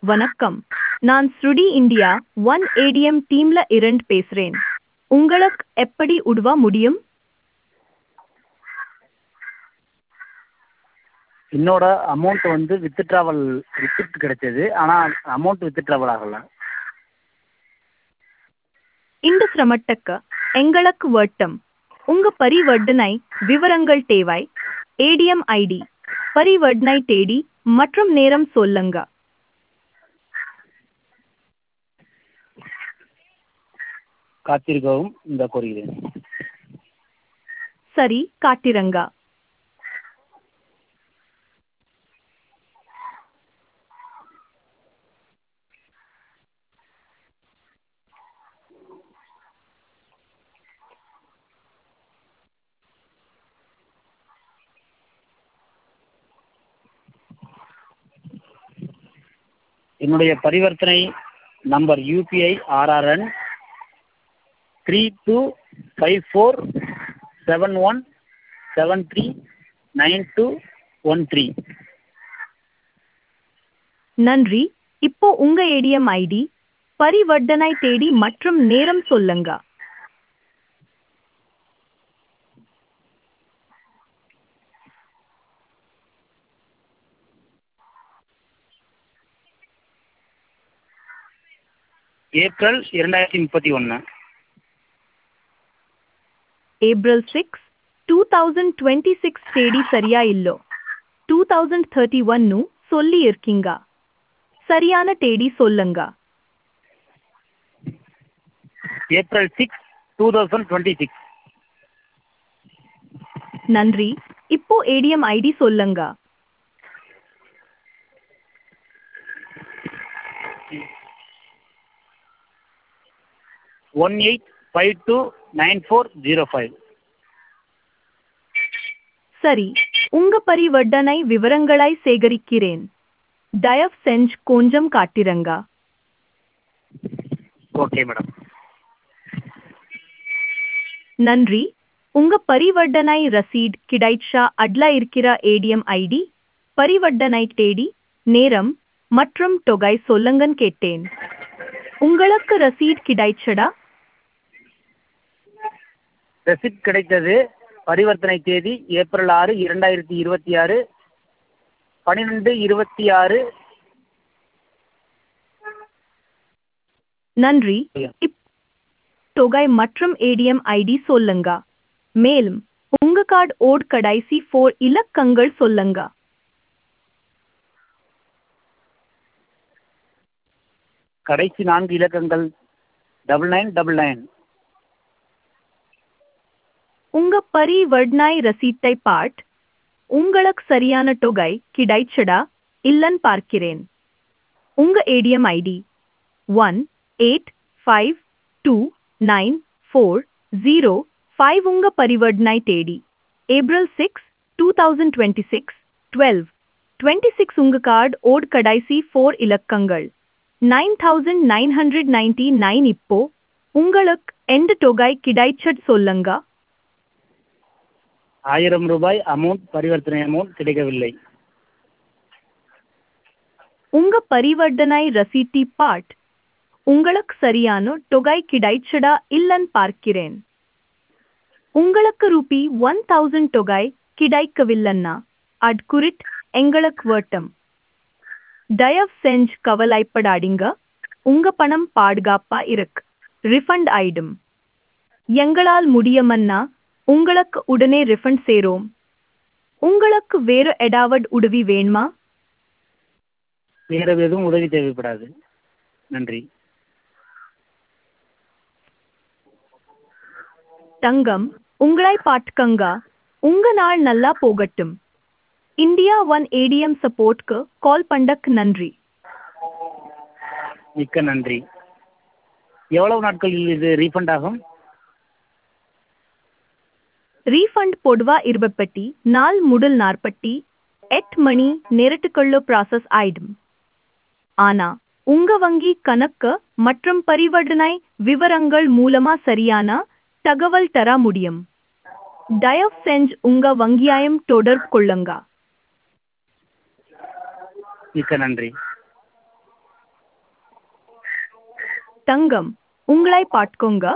வணக்கம் நான் ஸ்ருடி இந்தியா ஒன் ஏடிஎம் டீம்ல இருந்து பேசுறேன் உங்களுக்கு எப்படி உதவ முடியும் என்னோட அமௌண்ட் வந்து வித் ட்ராவல் ரிசிப்ட் கிடைச்சது ஆனால் அமௌண்ட் வித் ட்ராவல் ஆகலை இந்த சிரமத்துக்கு எங்களுக்கு வட்டம் உங்க பரிவர்த்தனை விவரங்கள் தேவை ஏடிஎம் ஐடி பரிவர்த்தனை தேதி மற்றும் நேரம் சொல்லுங்க காத்திருக்கவும் இந்த கோருகிறேன் சரி காட்டிரங்க என்னுடைய பரிவர்த்தனை number UPI RRN three two five four seven one seven three nine two one three நன்றி இப்போ உங்க ஏடிஎம் ஐடி பரிவர்த்தனை தேதி மற்றும் நேரம் சொல்லுங்க ஏப்ரல் இரண்டாயிரத்தி முப்பத்தி ஒன்று April six two thousand twenty six தேதி சரியா இல்லோ டூ தௌசண்ட் தேர்ட்டி ஒன்னு சொல்லி இருக்கீங்க சரியான தேதி சொல்லுங்க April six two thousand twenty six நன்றி இப்போ ஏடிஎம் ஐடி சொல்லுங்க one eight five two nine four zero five சரி உங்க பரிவர்த்தனை விவரங்களை சேகரிக்கிறேன் தயவு செஞ்சு கொஞ்சம் காட்டிரங்க ஓகே மேடம் நன்றி உங்க பரிவர்த்தனை ரசீட் கிடைச்சா அட்ல இருக்கிற ஏடிஎம் ஐடி பரிவர்த்தனை தேதி நேரம் மற்றும் தொகை சொல்லுங்கன்னு கேட்டேன் உங்களுக்கு ரசீட் கிடைச்சடா ரெசிப்ட் கிடைத்தது பரிவர்த்தனை தேதி ஏப்ரல் ஆறு இரண்டாயிரத்தி இருபத்தி ஆறு பன்னிரெண்டு இருபத்தி ஆறு நன்றி இப் தொகை மற்றும் ஏடிஎம் ஐடி சொல்லுங்க மேலும் உங்க கார்டு ஓட் கடைசி ஃபோர் இலக்கங்கள் சொல்லுங்க கடைசி நான்கு இலக்கங்கள் டபுள் நைன் டபுள் நைன் உங்க பரிவர்த்தனை ரசீட்டை பாட் உங்களுக்கு சரியான தொகை கிடைச்சடா இல்லன்னு பார்க்கிறேன் உங்க ATM ID one eight five two nine four zero five உங்க பரிவர்த்தனை தேதி April six two thousand twenty six twelve twenty six உங்க கார்டு ஓட் கடைசி ஃபோர் இலக்கங்கள் nine thousand nine hundred ninety nine இப்போ உங்களுக்கு எந்த தொகை கிடைச்சது சொல்லுங்க ஆயிரம் ரூபாய் அமௌண்ட் பரிவர்த்தனை அமௌண்ட் கிடைக்கவில்லை உங்க பரிவர்த்தனை ரசீட்டி பாட் உங்களுக்கு சரியான தொகை கிடைச்சடா இல்லன்னு பார்க்கிறேன் உங்களுக்கு ரூபி ஒன் தௌசண்ட் தொகை கிடைக்கவில்லைன்னா அது குறிட் எங்களுக்கு வட்டம் தயவு செஞ்சு கவலைப்படாதீங்க உங்க பணம் பாதுகாப்பா இருக்கு ரிஃபண்ட் ஆயிடும் எங்களால் முடியுமன்னா உங்களுக்கு உடனே ரிஃபண்ட் சேரும் உங்களுக்கு வேற ஏதாவது உதவி வேணுமா வேறு எதுவும் உதவி தேவைப்படாது நன்றி தங்கம் உங்களை பாட்டுக்கங்க உங்க நாள் நல்லா போகட்டும் இந்தியா ஒன் ஏடிஎம் சப்போர்ட்க்கு கால் பண்ணக்கு நன்றி மிக்க நன்றி எவ்வளவு நாட்களில் இது ரீஃபண்ட் ஆகும் ரீஃபண்ட் பொதுவா இருபப்பட்டி நாள் முதல் நாற்பட்டி எட்டு மணி நேரத்துக்குள்ள ப்ராசஸ் ஆயிடும் ஆனா உங்க வங்கி கணக்கு மற்றும் பரிவர்த்தனை விவரங்கள் மூலமா சரியான தகவல் தர முடியும் தயவு செஞ்சு உங்க வங்கியாயம் தொடர்பு கொள்ளுங்க மிக்க நன்றி தங்கம் உங்களை பாட்கொங்க